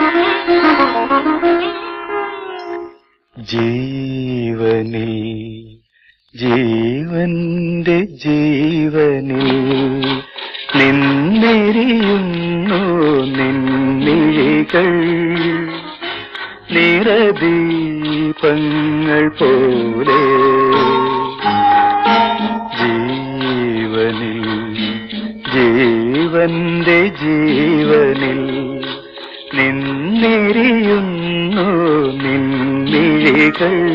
ജീവനിൽ ജീവന്റെ ജീവനിൽ നിന്നെരിയുന്നു നിന്നിഴികൾ നിറദീപങ്ങൾ പോലെ ജീവനിൽ ജീവന്റെ ജീവനിൽ നിന്നെരിയുന്നു നിന്നിഴികൾ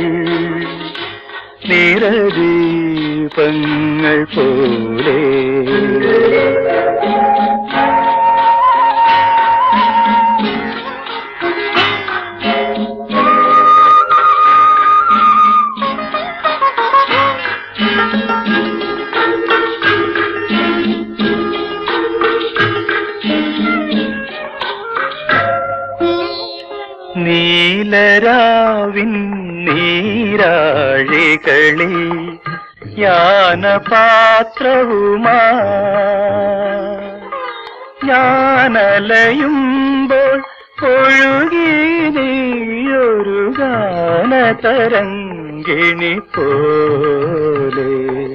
നിറദീപങ്ങൾ പോലെ നീലരാവിൻ നീരാഴികളിൽ യാനപാത്രവുമാ ഞാനലയുമ്പോൾ ഒഴുകി നീയൊരു ഗാനതരങ്കിണി പോലെ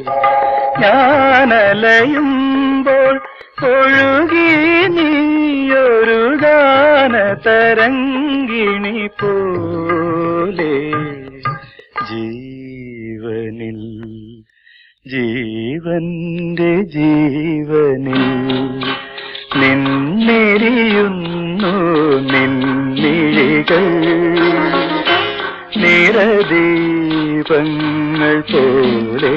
ഞാനലയുമ്പോൾ ഒഴുകി നീയൊരു ഗാനതരങ്കിണി പോലെ ജീവനിൽ ജീവന്റെ ജീവനിൽ നിന്നെരിയുന്നു നിന്നിഴികൾ നിറദീപങ്ങൾ പോലെ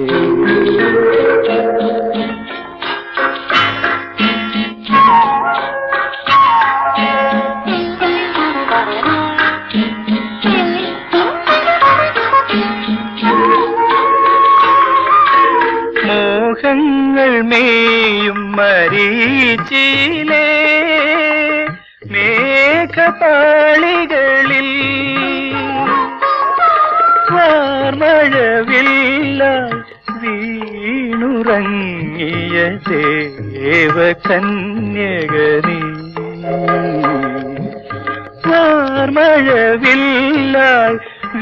മോഹങ്ങൾ മേയും മരീച്ചിലേ മേഘപാളികളിൽ വാർമഴവില്ല വീണുറങ്ങിയ ദേവകന്യകനീ വാർമഴവില്ലായി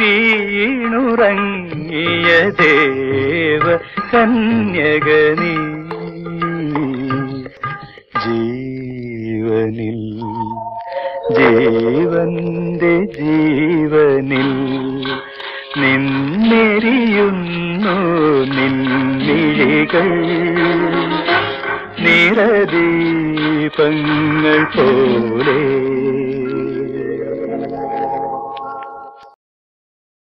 വീണുറങ്ങിയ ദേവ കന്യകനീ ജീവനിൽ ജീവന്റെ ജീവനിൽ നിന്നെരിയുന്നു നിന്നിഴികൾ നിറദീപങ്ങൾ പോലെ